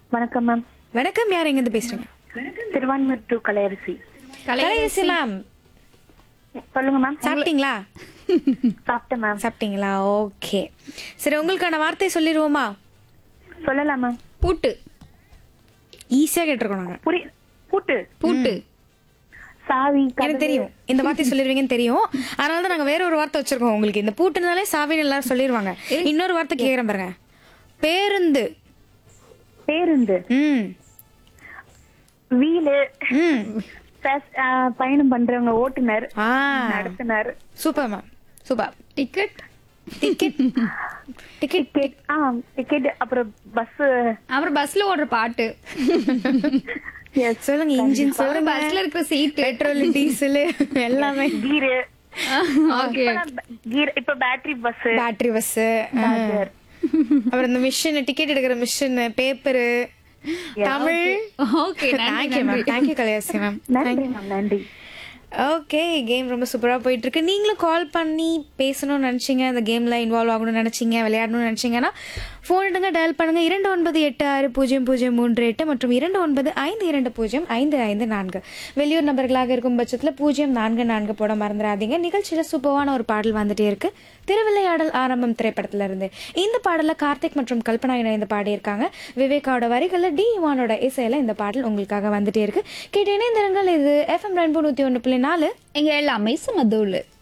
வணக்கம் மேம் வணக்கம் யார் எங்கிருந்து பேசுறீங்க திருவான்மூர் டு கலையரசி கலையரசி மேம் சொல்லுங்க மேம் சாப்பிட்டீங்களா சாப்பிட்டேன் மேம் சாப்பிட்டீங்களா ஓகே சரி உங்களுக்கான வார்த்தை சொல்லிடுவோமா சொல்லலாம் மேம் பூட்டு ஈஸியா கேட்டிருக்கோம் நாங்க புரி பூட்டு பூட்டு சாவி எனக்கு தெரியும் இந்த வார்த்தை சொல்லிருவீங்கன்னு தெரியும் அதனால தான் நாங்க வேற ஒரு வார்த்தை வச்சிருக்கோம் உங்களுக்கு இந்த பூட்டுனாலே சாவின்னு எல்லாரும் சொல்லிருவாங்க இன்னொரு வார்த்தை கேக்குறேன் பாருங்க பேருந்து பேருந்து ம் வீலு ம் பஸ்- ஆ, பயணம் பண்றவங்க ஓட்டுநர் ஆ நடத்துனர் super ma'am super ticket ticket ticket ticket ஆ டிக்கெட் அப்புறம் பஸ் அப்புறம் பஸ்ல ஓடுற பாட்டு சொல்லுங்க இன்ஜின் அப்புறம் சொல்லுங்க பஸ்ல இருக்கிற சீட்டு பெட்ரோல் டீசல் எல்லாமே கீரு ஓகே கீர் இப்ப பேட்டரி பஸ் பேட்டரி பஸ் அப்புறம் இந்த மிஷின் டிக்கெட் எடுக்கிற machine paper Tamil okay thank you ma'am thank you Kalaiyasi ma'am நன்றி மேம் நன்றி ஓகே கேம் ரொம்ப சூப்பராக போயிட்டு இருக்கு நீங்களும் கால் பண்ணி பேசணும்னு நினச்சிங்க அந்த கேமில் இன்வால்வ் ஆகணும்னு நினச்சிங்க விளையாடணும்னு நினச்சிங்கன்னா ஃபோன் எடுங்க டயல் பண்ணுங்க இரண்டு ஒன்பது எட்டு ஆறு பூஜ்ஜியம் பூஜ்ஜியம் மூன்று எட்டு மற்றும் இரண்டு ஒன்பது ஐந்து இரண்டு பூஜ்ஜியம் ஐந்து ஐந்து நான்கு வெளியூர் நபர்களாக இருக்கும் பட்சத்தில் பூஜ்ஜியம் நான்கு நான்கு போட மறந்துடாதீங்க நிகழ்ச்சியில் சூப்பரான ஒரு பாடல் வந்துட்டே இருக்கு திருவிளையாடல் ஆரம்பம் திரைப்படத்துல இருந்து இந்த பாடல கார்த்திக் மற்றும் கல்பனா இணைந்து பாடியிருக்காங்க விவேகாவோட வரிகளில் டி இவானோட இசையில இந்த பாடல் உங்களுக்காக வந்துட்டே இருக்கு கேட்டு இணைந்திருங்கள் இது எஃப்எம் ரெண்டு நூற்றி ஒன்று புள்ளி நாலு எங்க எல்லாமே சுமதூள்